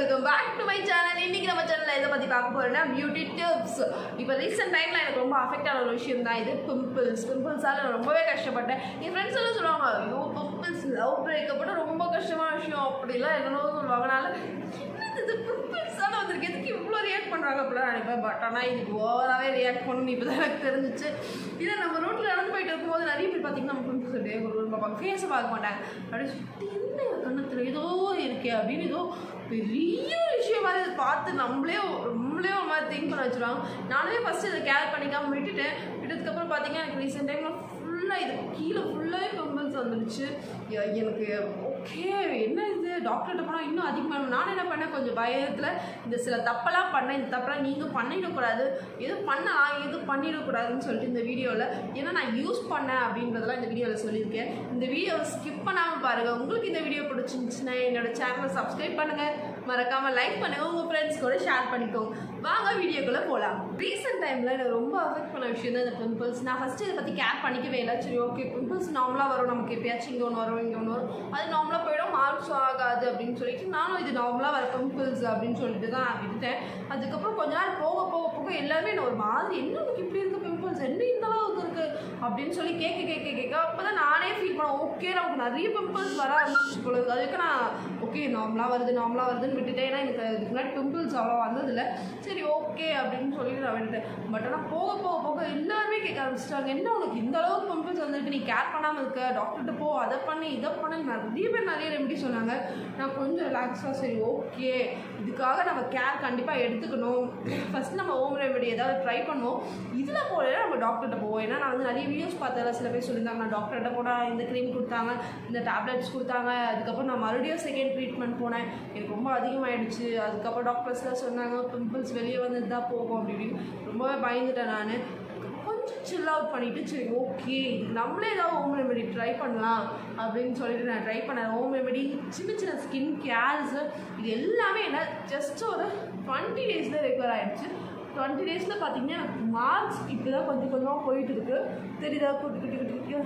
welcome back to my channel இன்னைக்கு நம்ம சேனல்ல எதை பத்தி பார்க்க போறோம்னா பியூட்டி டிப்ஸ் இப்போ ரீசெண்ட் டைம்ல எனக்கு ரொம்ப அஃபெக்ட் ஆன ஒரு விஷயம் தான் இது பிம்பிள்ஸ் பிம்பிள்ஸால நான் ரொம்பவே கஷ்டப்பட்டேன் என் ஃப்ரெண்ட்ஸ் எல்லாம் சொல்லுவாங்க ஐயோ பிம்பிள்ஸ் லவ் பிரேக்கப்பட்ட ரொம்ப கஷ்டமான விஷயம் அப்படிலாம் என்னென்னோ சொல்லுவாங்க அதனால என்னது இது பிம்பிள்ஸால வந்திருக்கு எதுக்கு இவ்வளோ ரியாக்ட் பண்ணுறாங்க அப்படிலாம் நினைப்பேன் பட் ஆனால் இதுக்கு ஓவராகவே ரியாக்ட் பண்ணணும் இப்போ தான் எனக்கு தெரிஞ்சிச்சு இல்லை நம்ம ரோட்டில் நடந்து போயிட்டு இருக்கும்போது நிறைய பேர் பார்த்தீங்கன்னா நம்ம பிம்பிள்ஸ் அப்படியே ஒரு பார்ப்பாங்க ஃபேஸை பார்க்க மாட்டாங்க அப்படியே சுற்றி என்ன கண்ணத்தில் ஏதோ இருக்கே அப்படின்னு ஏதோ பெரிய விஷயம் மாதிரி அதை பார்த்து நம்மளே நம்மளே ஒரு மாதிரி திங்க் பண்ண வச்சுருவாங்க நானுமே ஃபஸ்ட்டு இதை கேர் பண்ணிக்காமல் விட்டுட்டேன் விட்டதுக்கப்புறம் பார்த்தீங்கன்னா எனக்கு ரீசெண்ட் டைமில் ஃபுல்லாக இது கீழே ஃபுல்லாகவே பிம்பிள்ஸ் வந்துடுச்சு எ- எனக்கு ஓகே என்ன இது டாக்டர்கிட்ட போனால் இன்னும் அதிகமாக நான் என்ன பண்ணேன் கொஞ்சம் பயத்தில் இந்த சில தப்பெல்லாம் பண்ணேன் இந்த தப்பெல்லாம் நீங்கள் பண்ணிடக்கூடாது எது பண்ணலாம் எது பண்ணிடக்கூடாதுன்னு சொல்லிட்டு இந்த வீடியோவில் ஏன்னா நான் யூஸ் பண்ணேன் அப்படின்றதெல்லாம் இந்த வீடியோவில் சொல்லியிருக்கேன் இந்த வீடியோவை ஸ்கிப் பண்ணாமல் பாருங்கள் உங்களுக்கு இந்த வீடியோ பிடிச்சிருந்துச்சுன்னா என்னோட சேனலை சப்ஸ்கிரைப் பண்ணுங்கள் மறக்காமல் லைக் பண்ணுங்கள் உங்கள் ஃப்ரெண்ட்ஸ் கூட ஷேர் பண்ணிக்கோங்க வாங்க வீடியோக்குள்ளே போகலாம் ரீசெண்ட் டைமில் எனக்கு ரொம்ப அஃபெக்ட் பண்ண விஷயம் தான் இந்த பிம்பிள்ஸ் நான் ஃபஸ்ட்டு இதை பற்றி கேர் பண்ணிக்கவே இல்லை சரி ஓகே பிம்பிள்ஸ் நார்மலாக வரும் நமக்கு எப்பயாச்சும் இங்கே ஒன்று வரும் இங்கே ஒன்று வரும் அது நார்மலாக போயிடும் மார்க்ஸ் ஆகாது அப்படின்னு சொல்லிட்டு நானும் இது நார்மலாக வர பிம்பிள்ஸ் அப்படின்னு சொல்லிட்டு தான் விட்டுட்டேன் அதுக்கப்புறம் கொஞ்ச நாள் போக போக போக எல்லாருமே என்ன ஒரு மாதிரி என்ன உனக்கு இப்படி இருக்கு பிம்பிள்ஸ் என்ன இந்த அளவுக்கு இருக்கு அப்படின்னு சொல்லி கேட்க கேட்க கேட்க அப்போ தான் நானே ஃபீல் பண்ணேன் ஓகே நமக்கு நிறைய பிம்பிள்ஸ் வர ஆரம்பிச்சு போல இருக்கு அதுக்கு நான் ஓகே நார்மலாக வருது நார்மலாக வருதுன்னு விட்டுட்டேன் ஏன்னா எனக்கு அதுக்கு முன்னாடி பிம்பிள்ஸ் அவ்வளோ வந்ததில்லை சரி ஓகே அப்படின்னு சொல்லிட்டு நான் விட்டுட்டேன் பட் ஆனால் போக போக போக எல்லாருமே கேட்க ஆரம்பிச்சிட்டாங்க என்ன உனக்கு இந்த அளவுக்கு பிம்பிள்ஸ் வந்துருக்கு நீ கேர் பண்ணாமல் இருக்க டாக்டர்கிட்ட போ அதை பண்ணி இதை பண்ணி நிறைய பேர் நிறைய ரெமெடி சொன்னாங்க நான் கொஞ்சம் ரிலாக்ஸாக சரி ஓகே இதுக்காக நம்ம கேர் கண்டிப்பாக எடுத்துக்கணும் ஃபஸ்ட் நம்ம ஹோம் ரெமெடி ஏதாவது ட்ரை பண்ணுவோம் இதில் போல நம்ம டாக்டர்கிட்ட போவோம் ஏன்னா நான் வந்து நிறைய வீடியோஸ் பார்த்ததில் சில பேர் சொல்லியிருந்தாங்க நான் டாக்டர்கிட்ட போனால் இந்த க்ரீம் கொடுத்தாங்க இந்த டேப்லெட்ஸ் கொடுத்தாங்க அதுக்கப்புறம் நான் மறுபடியும் செகண்ட் ட்ரீட்மெண்ட் போனேன் எனக்கு ரொம்ப அதிகமாகிடுச்சு அதுக்கப்புறம் டாக்டர்ஸ்லாம் சொன்னாங்க பிம்பிள்ஸ் வெளியே வந்தது தான் போகும் அப்படி இப்படின்னு ரொம்பவே பயந்துட்டேன் நான் கொஞ்சம் சில் அவுட் பண்ணிவிட்டு சரி ஓகே நம்மளே ஏதாவது ஹோம் ரெமெடி ட்ரை பண்ணலாம் அப்படின்னு சொல்லிட்டு நான் ட்ரை பண்ணேன் ஹோம் ரெமெடி சின்ன சின்ன ஸ்கின் கேர்ஸ் இது எல்லாமே என்ன ஜஸ்ட் ஒரு டுவெண்ட்டி டேஸில் ரெக்கவர் ஆகிடுச்சு டுவெண்ட்டி டேஸில் பார்த்தீங்கன்னா எனக்கு மார்க்ஸ் இப்போ தான் கொஞ்சம் கொஞ்சமாக போயிட்டு இருக்கு தெரியுதா குட்டி குட்டி குட்டி குட்டியாக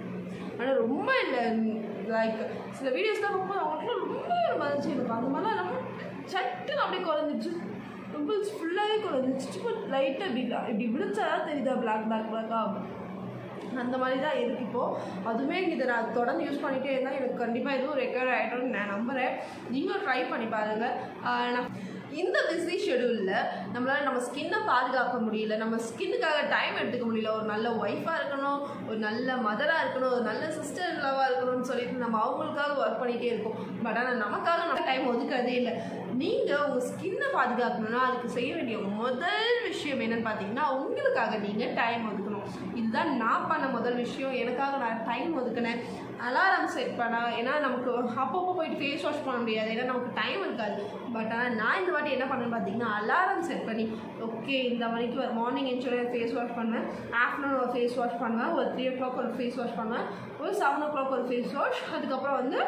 ஆனால் ரொம்ப இல்லை லைக் சில வீடியோஸ்லாம் ரொம்ப அவங்களுக்குலாம் ரொம்ப ஒரு மாதிரி எனக்கு அந்த மாதிரிலாம் நம்ம சட்டுன்னு அப்படியே குறைஞ்சிச்சு பிம்பிள்ஸ் ஃபுல்லாகவே குறைஞ்சிச்சு சும்மா லைட்டாக இப்படி இப்படி விழிச்சா தான் தெரியுதா பிளாக் பிளாக் பிளாக்காக அந்த மாதிரி தான் இருக்கு இப்போது அதுவுமே இதை நான் தொடர்ந்து யூஸ் பண்ணிகிட்டே இருந்தால் எனக்கு கண்டிப்பாக எதுவும் ரெக்கவர் ஆகிடும்னு நான் நம்புகிறேன் நீங்களும் ட்ரை பண்ணி பாருங்கள் ஆஹ் நான் இந்த பிஸி ஷெடியூலில் நம்மளால் நம்ம ஸ்கின்னை பாதுகாக்க முடியல நம்ம ஸ்கின்னுக்காக டைம் எடுத்துக்க முடியல ஒரு நல்ல ஒய்ஃபாக இருக்கணும் ஒரு நல்ல மதராக இருக்கணும் ஒரு நல்ல சிஸ்டர் லவாக இருக்கணும்னு சொல்லிட்டு நம்ம அவங்களுக்காக ஒர்க் பண்ணிகிட்டே இருக்கோம் பட் ஆனால் நமக்காக நம்ம டைம் ஒதுக்கிறதே இல்லை நீங்கள் உங்கள் ஸ்கின்னை பாதுகாக்கணும்னா அதுக்கு செய்ய வேண்டிய முதல் விஷயம் என்னன்னு பார்த்தீங்கன்னா உங்களுக்காக நீங்கள் டைம் ஒதுக்கணும் இதுதான் நான் பண்ண முதல் விஷயம் எனக்காக நான் டைம் ஒதுக்கினேன் அலாரம் செட் பண்ண ஏன்னா நமக்கு அப்பப்போ போயிட்டு ஃபேஸ் வாஷ் பண்ண முடியாது ஏன்னா நமக்கு டைம் இருக்காது பட் ஆனால் நான் இந்த வாட்டி என்ன பண்ணேன்னு பார்த்தீங்கன்னா அலாரம் செட் பண்ணி ஓகே இந்த மணிக்கு மார்னிங் எஞ்சோட ஃபேஸ் வாஷ் பண்ணுவேன் ஆஃப்டர்நூன் ஒரு ஃபேஸ் வாஷ் பண்ணுவேன் ஒரு த்ரீ ஓ கிளாக் ஒரு ஃபேஸ் வாஷ் பண்ணுவேன் ஒரு செவன் ஓ கிளாக் ஒரு ஃபேஸ் வாஷ் அதுக்கப்புறம் வந்து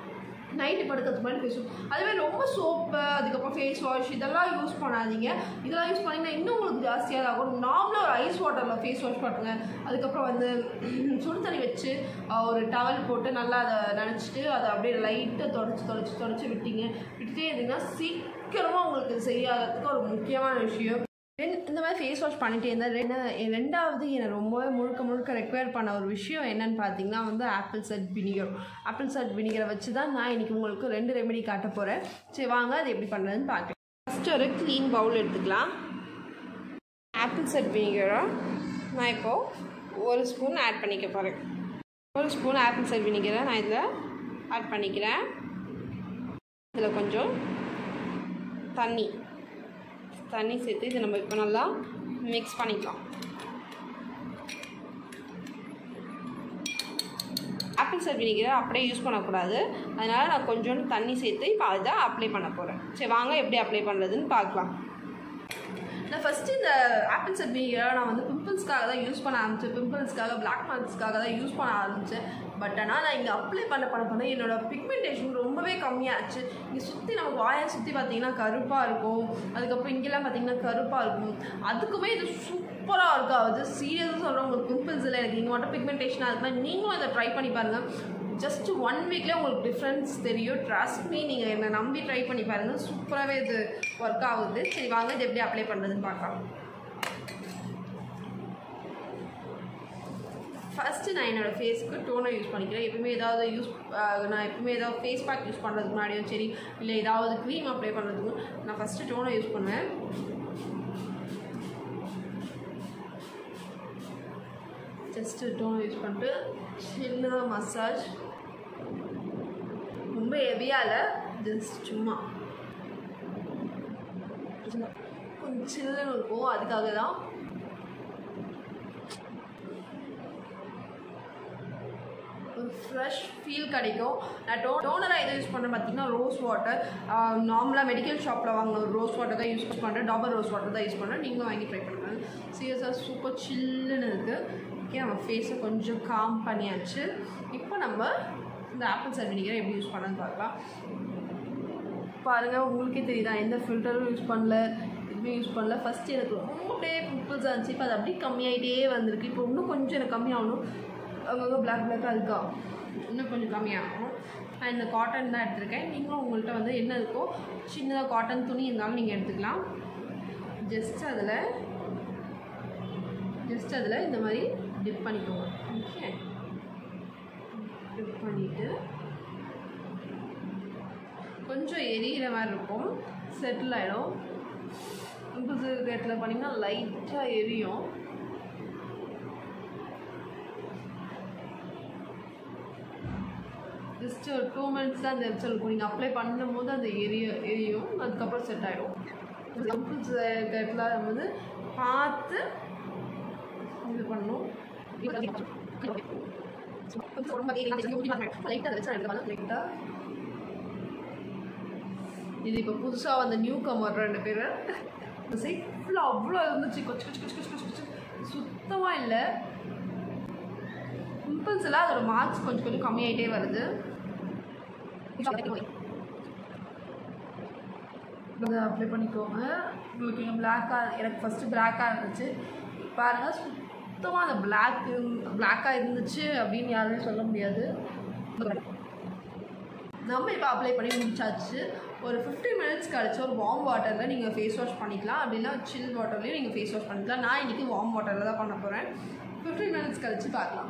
நைட்டு படுக்கிறதுக்கு முன்னாடி ஃபேஸ் வாஷ் அதுவே ரொம்ப சோப்பு அதுக்கப்புறம் ஃபேஸ் வாஷ் இதெல்லாம் யூஸ் பண்ணாதீங்க இதெல்லாம் யூஸ் பண்ணிங்கன்னா இன்னும் உங்களுக்கு ஜாஸ்தியாக ஆகும் நார்மலாக ஒரு ஐஸ் வாட்டரில் ஃபேஸ் வாஷ் பண்ணுங்க அதுக்கப்புறம் வந்து சுடு தண்ணி வச்சு அஹ், ஒரு டவல் போட்டு நல்லா அதை நினச்சிட்டு அதை அப்படியே லைட்டாக தொடச்சி தொடச்சி தொடச்சி விட்டீங்க விட்டுட்டே இருந்தீங்கன்னா சீக்கிரமாக உங்களுக்கு இது சரியாகிறதுக்கு ஒரு முக்கியமான விஷயம் ரெண் இந்த மாதிரி ஃபேஸ் வாஷ் பண்ணிட்டே இருந்தால் ரெண்டு ரெண்டாவது என்னை ரொம்பவே முழுக்க முழுக்க ரெக்வயர் பண்ண ஒரு விஷயம் என்னன்னு பார்த்தீங்கன்னா வந்து apple cider vinegar apple cider வினிகரை வச்சு தான் நான் இன்றைக்கி உங்களுக்கு ரெண்டு ரெமெடி காட்ட போகிறேன் சரி வாங்க அது எப்படி பண்ணுறதுன்னு பார்க்கலாம் ஃபஸ்ட்டு ஒரு க்ளீன் பவுல் எடுத்துக்கலாம் ஆப்பிள் சட் வினிகரை நான் இப்போது ஒரு ஸ்பூன் ஆட் பண்ணிக்க போகிறேன் ஒரு ஸ்பூன் ஆப்பிள் சட் வினிகரை நான் இதில் ஆட் பண்ணிக்கிறேன் இதில் கொஞ்சம் தண்ணி தண்ணி சேர்த்து இதை நம்ம இப்போ நல்லா மிக்ஸ் பண்ணிக்கலாம் ஆப்பிள் சைட் வினிகரை அப்படியே யூஸ் பண்ணக்கூடாது அதனால் நான் கொஞ்சோண்டு தண்ணி சேர்த்து இப்போ அதை அப்ளை பண்ண போகிறேன் சரி வாங்க எப்படி அப்ளை பண்ணுறதுன்னு பார்க்கலாம் நான் ஃபஸ்ட்டு இந்த ஆப்பிள் சட் வினிகரை நான் வந்து பிம்பிள்ஸ்க்காக தான் யூஸ் பண்ண ஆரம்பிச்சேன் பிம்பிள்ஸ்க்காக பிளாக் மார்க்ஸ்க்காக தான் யூஸ் பண்ண ஆரம்பித்தேன் பட் ஆனால் நான் இங்கே அப்ளை பண்ண பண்ண பண்ண என்னோட பிக்மெண்டேஷன் ரொம்பவே கம்மியாச்சு இங்கே சுற்றி நமக்கு வாயை சுற்றி பார்த்தீங்கன்னா கருப்பாக இருக்கும் அதுக்கப்புறம் இங்கெல்லாம் பார்த்தீங்கன்னா கருப்பாக இருக்கும் அதுக்குமே இது சூப்பராக இருக்கும் அது சீரியஸாக சொல்கிறேன் உங்களுக்கு பிம்பிள்ஸ் இல்லை எனக்கு இங்கே மட்டும் பிக்மெண்டேஷனாக இருக்குன்னா நீங்களும் அதை ட்ரை பண்ணி பாருங்கள் ஜஸ்ட் ஒன் வீக்லேயே உங்களுக்கு டிஃப்ரென்ஸ் தெரியும் ட்ரஸ்ட் மீ நீங்கள் என்னை நம்பி ட்ரை பண்ணி பாருங்கள் சூப்பராகவே இது ஒர்க் ஆகுது சரி வாங்க இது எப்படி அப்ளை பண்ணுறதுன்னு பார்க்கலாம் ஃபஸ்ட்டு நான் என்னோடய ஃபேஸ்க்கு டோனர் யூஸ் பண்ணிக்கிறேன் எப்பவுமே ஏதாவது யூஸ் நான் எப்பவுமே ஏதாவது ஃபேஸ் பேக் யூஸ் பண்ணுறதுக்கு முன்னாடியும் சரி இல்லை ஏதாவது க்ரீம் அப்ளை பண்ணுறதுக்கும் நான் ஃபஸ்ட்டு டோனர் யூஸ் பண்ணுவேன் ஜஸ்ட்டு டோனர் யூஸ் பண்ணிட்டு சின்னதாக மசாஜ் ரொம்ப ஹெவியாக இல்லை ஜஸ்ட் சும்மா கொஞ்சம் சில்லுன்னு இருக்கும் அதுக்காக தான் ஒரு ஃப்ரெஷ் ஃபீல் கிடைக்கும் நான் டோ டோனராக எதை யூஸ் பண்ணுறேன் பார்த்தீங்கன்னா ரோஸ் வாட்டர் நார்மலாக மெடிக்கல் ஷாப்பில் வாங்கின ஒரு ரோஸ் வாட்டர் தான் யூஸ் பண்ணுறேன் டாபர் ரோஸ் வாட்டர் தான் யூஸ் பண்ணுறேன் நீங்களும் வாங்கி ட்ரை பண்ணுங்கள் சீரியஸாக சூப்பர் சில்லுன்னு இருக்குது ஓகே நம்ம ஃபேஸை கொஞ்சம் காம் பண்ணியாச்சு இப்போ நம்ம இந்த ஆப்பிள் சைட் வினிகரை எப்படி யூஸ் பண்ணணும்னு பார்க்கலாம் பாருங்கள் உங்களுக்கே தெரியுதா எந்த ஃபில்டரும் யூஸ் பண்ணல எதுவுமே யூஸ் பண்ணல ஃபஸ்ட்டு எனக்கு ரொம்ப அப்படியே பிம்பிள்ஸாக இருந்துச்சு இப்போ அது அப்படியே கம்மியாகிட்டே வந்திருக்கு இப்போ இன்னும் கொஞ்சம் எனக்கு கம்மியாகணும் அங்கங்கே பிளாக் பிளாக்காக இருக்கா இன்னும் கொஞ்சம் கம்மியாகும் நான் இந்த காட்டன் தான் எடுத்திருக்கேன் நீங்களும் உங்கள்கிட்ட வந்து என்ன இருக்கோ சின்னதாக காட்டன் துணி இருந்தாலும் நீங்கள் எடுத்துக்கலாம் ஜஸ்ட் அதில் ஜஸ்ட் அதில் இந்த மாதிரி டிப் பண்ணிக்கோங்க ஓகே டிப் பண்ணிவிட்டு கொஞ்சம் எரியிற மாதிரி இருக்கும் செட்டில் ஆகிடும் பிம்பிள்ஸ் இருக்கிற இடத்துல பண்ணிங்கன்னா லைட்டாக எரியும் ஜஸ்ட் ஒரு டூ மினிட்ஸ் தான் அந்த எரிச்சல் இருக்கும் நீங்கள் அப்ளை பண்ணும்போது அந்த எரிய எரியும் அதுக்கப்புறம் செட் ஆகிடும் பிம்பிள்ஸ் இருக்கிற இடத்துல நம்ம வந்து பார்த்து இது பண்ணணும் லைட்டாக இது இப்போ புதுசாக வந்த நியூ கமர் ரெண்டு பேர் இந்த சைட் ஃபுல்லாக அவ்வளோ இருந்துச்சு கொச்சு கொச்சு கொச்சு கொச்சு கொச்சு கொச்சு சுத்தமாக இல்லை பிம்பிள்ஸ் எல்லாம் அதோட மார்க்ஸ் கொஞ்சம் கொஞ்சம் கம்மியாயிட்டே வருது இதை அப்ளை பண்ணிக்கோங்க உங்களுக்கு இங்கே பிளாக்காக எனக்கு ஃபஸ்ட்டு பிளாக்காக இருந்துச்சு பாருங்கள் சுத்தமாக அந்த பிளாக் பிளாக்காக இருந்துச்சு அப்படின்னு யாருமே சொல்ல முடியாது நம்ம இப்போ அப்ளை பண்ணி முடிச்சாச்சு ஒரு ஃபிஃப்டீன் மினிட்ஸ் கழிச்சு ஒரு வார்ம் வாட்டரில் நீங்கள் ஃபேஸ் வாஷ் பண்ணிக்கலாம் அப்படின்னா சில் வாட்டர்லேயும் நீங்கள் ஃபேஸ் வாஷ் பண்ணிக்கலாம் நான் இன்றைக்கி வார்ம் வாட்டரில் தான் பண்ண போகிறேன் ஃபிஃப்டீன் மினிட்ஸ் கழிச்சு பார்க்கலாம்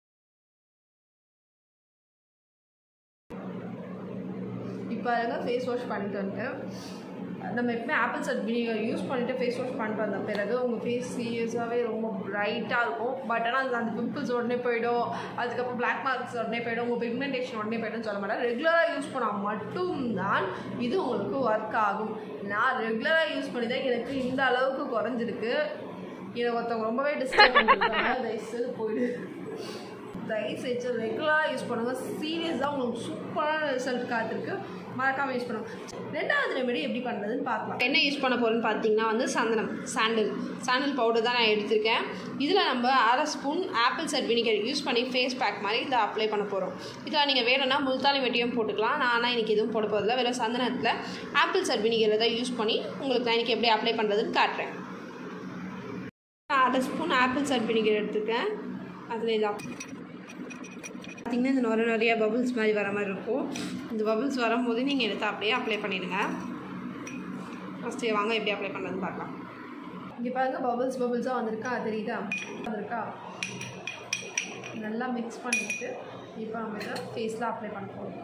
இப்போ பாருங்க ஃபேஸ் வாஷ் பண்ணிட்டு வந்துட்டேன் நம்ம எப்பவுமே ஆப்பிள் சட் வினிகர் யூஸ் பண்ணிவிட்டு ஃபேஸ் வாஷ் பண்ணிட்டு வந்த பிறகு உங்கள் ஃபேஸ் சீரியஸாகவே ரொம்ப ப்ரைட்டாக இருக்கும் பட் ஆனால் அது அந்த பிம்பிள்ஸ் உடனே போயிடும் அதுக்கப்புறம் பிளாக் மார்க்ஸ் உடனே போயிடும் உங்கள் பிக்மெண்டேஷன் உடனே போய்டும் சொல்ல மாட்டேன் ரெகுலராக யூஸ் பண்ணால் மட்டும்தான் இது உங்களுக்கு ஒர்க் ஆகும் நான் ரெகுலராக யூஸ் பண்ணி தான் எனக்கு இந்த அளவுக்கு குறைஞ்சிருக்கு இதை ஒருத்தவங்க ரொம்பவே டிஸ்டர்ப் பண்ணிருக்காங்க தயவுசெய்து போயிடு தயவுசெய்து ரெகுலராக யூஸ் பண்ணுங்கள் சீரியஸாக உங்களுக்கு சூப்பரான ரிசல்ட் காத்திருக்கு மறக்காமல் யூஸ் பண்ணுங்க ரெண்டாவது ரெமெடி எப்படி பண்ணுறதுன்னு பார்க்கலாம் என்ன யூஸ் பண்ண போகிறேன்னு பார்த்தீங்கன்னா வந்து சந்தனம் சாண்டில் சாண்டில் பவுடர் தான் நான் எடுத்திருக்கேன் இதில் நம்ம அரை spoon apple cider vinegar use பண்ணி ஃபேஸ் பேக் மாதிரி இதை அப்ளை பண்ண போகிறோம் இதில் நீங்கள் வேணும்னா முல்தானி வெட்டியும் போட்டுக்கலாம் நான் ஆனால் இன்றைக்கி எதுவும் போட போகிறதில்ல வெறும் சந்தனத்தில் ஆப்பிள் சைட் வினிகரை தான் யூஸ் பண்ணி உங்களுக்கு நான் இன்றைக்கி எப்படி அப்ளை பண்ணுறதுன்னு காட்டுறேன் நான் அரை ஸ்பூன் ஆப்பிள் சைட் வினிகர் எடுத்திருக்கேன் அதில் இதான் பார்த்திங்கன்னா இந்த நுர நிறைய பபுள்ஸ் மாதிரி வர மாதிரி இருக்கும் இந்த பபுள்ஸ் வரும்போது நீங்கள் எடுத்து அப்படியே அப்ளை பண்ணிடுங்க ஃபஸ்ட்டு வாங்க எப்படி அப்ளை பண்ணுறதுன்னு பார்க்கலாம் இங்கே பாருங்கள் பபுள்ஸ் பபுள்ஸாக வந்திருக்கா தெரியுதா வந்திருக்கா நல்லா மிக்ஸ் பண்ணிவிட்டு இப்போ நம்ம இதை ஃபேஸில் அப்ளை பண்ண போகிறோம்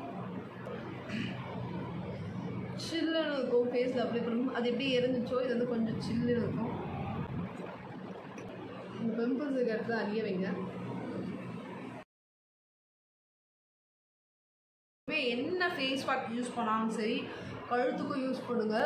சில்லுன்னு இருக்கும் ஃபேஸில் அப்ளை பண்ணும் அது எப்படி எரிஞ்சிச்சோ இது வந்து கொஞ்சம் சில்லுன்னு இருக்கும் இந்த பிம்பிள்ஸ் இருக்கிறது அறிய வைங்க இனிமே என்ன ஃபேஸ் பேக் யூஸ் பண்ணாலும் சரி கழுத்துக்கும் யூஸ் பண்ணுங்க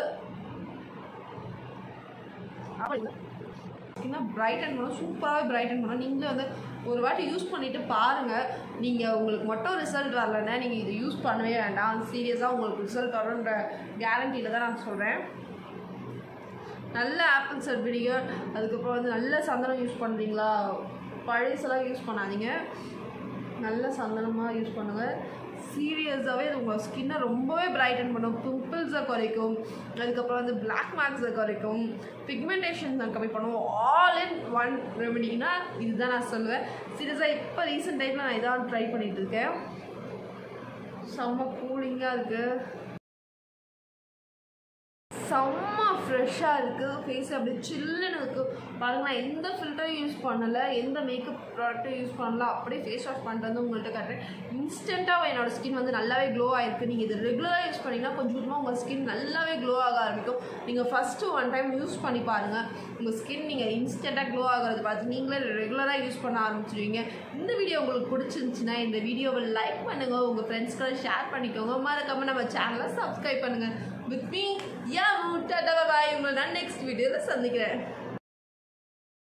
பார்த்தீங்கன்னா பிரைட்டன் பண்ண சூப்பராகவே பிரைட்டன் பண்ண நீங்களே வந்து ஒரு வாட்டி யூஸ் பண்ணிவிட்டு பாருங்கள் நீங்கள் உங்களுக்கு மட்டும் ரிசல்ட் வரலன்னா நீங்கள் இதை யூஸ் பண்ணவே வேண்டாம் சீரியஸாக உங்களுக்கு ரிசல்ட் வரும்ன்ற கேரண்டியில் தான் நான் சொல்கிறேன் நல்ல ஆப்பிள் சட் வினிகர் அதுக்கப்புறம் வந்து நல்ல சந்தனம் யூஸ் பண்ணுறீங்களா பழசெல்லாம் யூஸ் பண்ணாதீங்க நல்ல சந்தனமாக யூஸ் பண்ணுங்கள் சீரியஸாகவே அது உங்கள் ஸ்கின்னை ரொம்பவே பிரைட்டன் பண்ணும் பிம்பிள்ஸை குறைக்கும் அதுக்கப்புறம் வந்து பிளாக் மார்க்ஸை குறைக்கும் பிக்மெண்டேஷன்ஸை கம்மி பண்ணும் ஆல் இன் ஒன் ரெமெடினா இதுதான் நான் சொல்லுவேன் சீரியஸாக இப்போ ரீசெண்ட் டைமில் நான் இதான் ட்ரை பண்ணிகிட்டு இருக்கேன் செம்ம கூலிங்காக இருக்குது செம்ம ஃப்ரெஷ்ஷாக இருக்குது ஃபேஸ் அப்படியே சில்லுன்னு இருக்குது பாருங்க நான் எந்த ஃபில்டரும் யூஸ் பண்ணலை எந்த மேக்கப் ப்ராடக்ட்டும் யூஸ் பண்ணல அப்படியே ஃபேஸ் வாஷ் பண்ணிட்டு வந்து உங்கள்கிட்ட காட்டுறேன் இன்ஸ்டண்ட்டாக என்னோட ஸ்கின் வந்து நல்லாவே க்ளோ ஆயிருக்கு நீங்கள் இது ரெகுலராக யூஸ் பண்ணிங்கன்னா கொஞ்சம் கொஞ்சமாக உங்கள் ஸ்கின் நல்லாவே க்ளோ ஆக ஆரம்பிக்கும் நீங்கள் ஃபஸ்ட்டு ஒன் டைம் யூஸ் பண்ணி பாருங்கள் உங்கள் ஸ்கின் நீங்கள் இன்ஸ்டண்ட்டாக க்ளோ ஆகிறது பார்த்து நீங்களே ரெகுலராக யூஸ் பண்ண ஆரம்பிச்சிடுவீங்க இந்த வீடியோ உங்களுக்கு பிடிச்சிருந்துச்சுன்னா இந்த வீடியோவை லைக் பண்ணுங்கள் உங்கள் ஃப்ரெண்ட்ஸ்களை ஷேர் பண்ணிக்கோங்க மறக்காமல் நம்ம சேனலை சப்ஸ்கிரைப் பண்ணுங்கள் வித் மீ யா மூட்டா பாய் உங்களை நான் நெக்ஸ்ட் வீடியோவில் சந்திக்கிறேன்